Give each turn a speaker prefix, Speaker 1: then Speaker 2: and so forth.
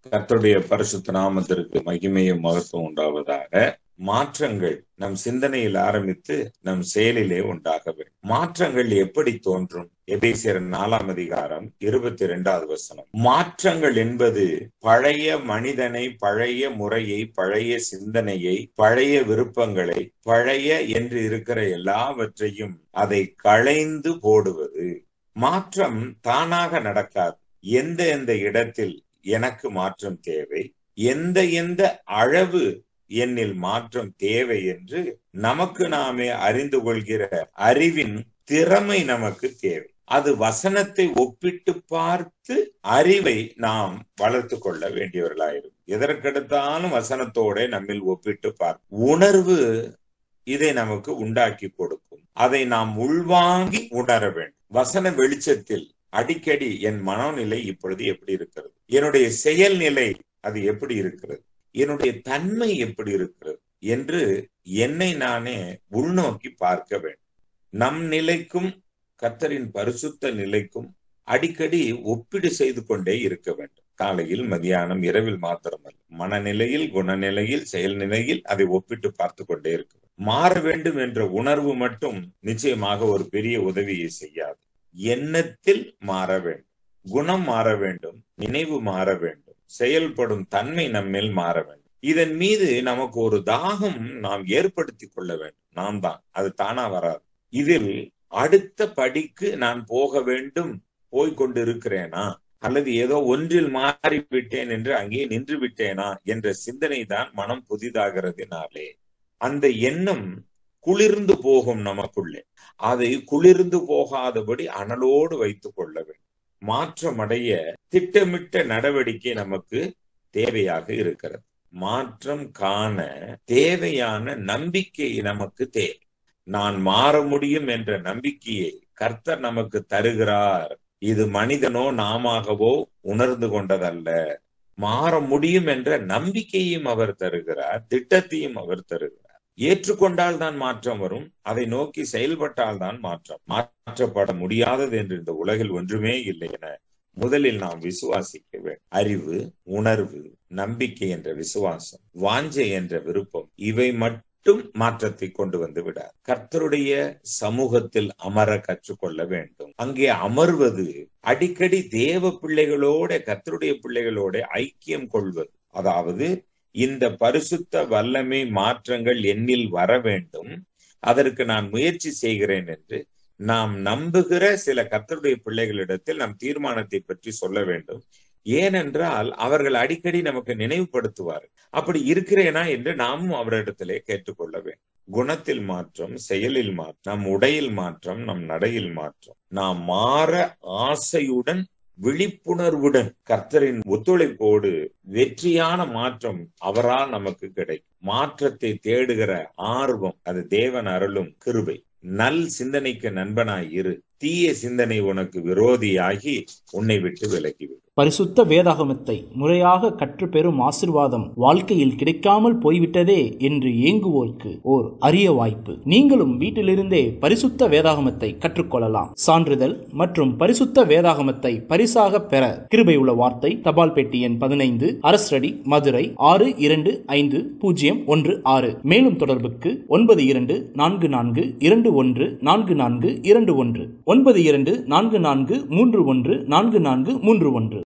Speaker 1: கர்த்தருடைய பரிசுத்த நாமத்திற்கு மகிமையும் மகத்துவம் உண்டாவதாக மாற்றங்கள் நம் சிந்தனையில் ஆரம்பித்து நம் செயலிலே உண்டாக வேண்டும் மாற்றங்கள் எப்படி தோன்றும் எபேசியர் நாலாம் அதிகாரம் இருபத்தி இரண்டாவது வசனம் மாற்றங்கள் என்பது பழைய மனிதனை பழைய முறையை பழைய சிந்தனையை பழைய விருப்பங்களை பழைய என்று இருக்கிற எல்லாவற்றையும் அதை களைந்து போடுவது மாற்றம் தானாக நடக்காது எந்த எந்த இடத்தில் எனக்கு மாற்றம் தேவை எந்த எந்த அளவு என்னில் மாற்றம் தேவை என்று நமக்கு நாமே அறிந்து கொள்கிற அறிவின் திறமை நமக்கு தேவை அது வசனத்தை ஒப்பிட்டு பார்த்து அறிவை நாம் வளர்த்து கொள்ள வேண்டியவர்களாயிருக்கும் எதற்கெடுத்தாலும் வசனத்தோட நம்மில் ஒப்பிட்டு பார் உணர்வு இதை நமக்கு உண்டாக்கி கொடுக்கும் அதை நாம் உள்வாங்கி உணர வேண்டும் வசன வெளிச்சத்தில் அடிக்கடி என் மனநிலை இப்பொழுது எப்படி இருக்கிறது என்னுடைய செயல்நிலை அது எப்படி இருக்கிறது என்னுடைய தன்மை எப்படி இருக்கிறது என்று என்னை நானே உள்நோக்கி பார்க்க வேண்டும் நம் நிலைக்கும் கத்தரின் பரிசுத்த நிலைக்கும் அடிக்கடி ஒப்பீடு செய்து கொண்டே இருக்க வேண்டும் காலையில் மதியானம் இரவில் மாத்திரமல்ல மனநிலையில் குணநிலையில் செயல்நிலையில் அதை ஒப்பிட்டு பார்த்து கொண்டே இருக்க மாற வேண்டும் என்ற உணர்வு மட்டும் நிச்சயமாக ஒரு பெரிய உதவியை செய்யாது எண்ணத்தில் மாற வேண்டும் குணம் மாற வேண்டும் நினைவு மாற வேண்டும் செயல்படும் தன்மை நம்மில் மாற வேண்டும் இதன் மீது நமக்கு ஒரு தாகம் நாம் ஏற்படுத்தி கொள்ள வேண்டும் நாம் தான் அது தானா வராது இதில் அடுத்த படிக்கு நான் போக வேண்டும் போய்கொண்டு இருக்கிறேனா அல்லது ஏதோ ஒன்றில் மாறிவிட்டேன் என்று அங்கே நின்று விட்டேனா என்ற சிந்தனை தான் மனம் புதிதாகிறதுனாலே அந்த எண்ணம் குளிர்ந்து போகும் நமக்குள்ளே அதை குளிர்ந்து போகாதபடி அனலோடு வைத்துக் கொள்ள வேண்டும் மாற்றமடைய திட்டமிட்ட நடவடிக்கை நமக்கு தேவையாக இருக்கிறது மாற்றம் காண தேவையான நம்பிக்கை நமக்கு தேவை நான் மாற முடியும் என்ற நம்பிக்கையை கர்த்தர் நமக்கு தருகிறார் இது மனிதனோ நாமாகவோ உணர்ந்து கொண்டதல்ல மாற முடியும் என்ற நம்பிக்கையும் அவர் தருகிறார் திட்டத்தையும் அவர் தருகிறார் ஏற்றுக்கொண்டால் தான் மாற்றம் வரும் அதை நோக்கி செயல்பட்டால் தான் மாற்றம் மாற்றப்பட முடியாதது என்று இந்த உலகில் ஒன்றுமே இல்லை என முதலில் நாம் விசுவாசிக்க வேண்டும் அறிவு உணர்வு நம்பிக்கை என்ற விசுவாசம் வாஞ்சை என்ற விருப்பம் இவை மட்டும் மாற்றத்தை கொண்டு வந்து விடார் கர்த்தருடைய சமூகத்தில் அமர கற்றுக்கொள்ள வேண்டும் அங்கே அமர்வது அடிக்கடி தேவ பிள்ளைகளோட கர்த்தருடைய பிள்ளைகளோட ஐக்கியம் கொள்வது அதாவது இந்த பரிசுத்த வல்லமை மாற்றங்கள் என்னில் வர வேண்டும் அதற்கு நான் முயற்சி செய்கிறேன் என்று நாம் நம்புகிற சில கர்த்தருடைய பிள்ளைகளிடத்தில் நம் தீர்மானத்தை பற்றி சொல்ல வேண்டும் ஏனென்றால் அவர்கள் அடிக்கடி நமக்கு நினைவுபடுத்துவார் அப்படி இருக்கிறேனா என்று நாமும் அவரிடத்திலே கேட்டுக்கொள்ள வேண்டும் குணத்தில் மாற்றம் செயலில் மாற்றம் நம் உடையில் மாற்றம் நம் நடையில் மாற்றம் நாம் மாற ஆசையுடன் விழிப்புணர்வுடன் கர்த்தரின் ஒத்துழைப்போடு வெற்றியான மாற்றம் அவரால் நமக்கு கிடைக்கும் மாற்றத்தை தேடுகிற ஆர்வம் அது தேவன் அருளும் கிருபை நல் சிந்தனைக்கு நண்பனாய் இரு தீய சிந்தனை உனக்கு விரோதியாகி உன்னை விட்டு விலகிவிடும்
Speaker 2: பரிசுத்த வேதாகமத்தை முறையாக கற்றுப்பெறும் ஆசிர்வாதம் வாழ்க்கையில் கிடைக்காமல் போய்விட்டதே என்று ஏங்குவோருக்கு ஓர் அரிய வாய்ப்பு நீங்களும் வீட்டிலிருந்தே பரிசுத்த வேதாகமத்தை கற்றுக்கொள்ளலாம் சான்றிதழ் மற்றும் பரிசுத்த வேதாகமத்தை பரிசாக பெற கிருபை உள்ள வார்த்தை தபால் பெட்டி எண் பதினைந்து அரசடி மதுரை ஆறு இரண்டு ஐந்து பூஜ்ஜியம் ஒன்று ஆறு மேலும் தொடர்புக்கு ஒன்பது இரண்டு நான்கு நான்கு இரண்டு ஒன்று நான்கு நான்கு இரண்டு ஒன்று ஒன்பது இரண்டு நான்கு நான்கு மூன்று ஒன்று நான்கு நான்கு மூன்று ஒன்று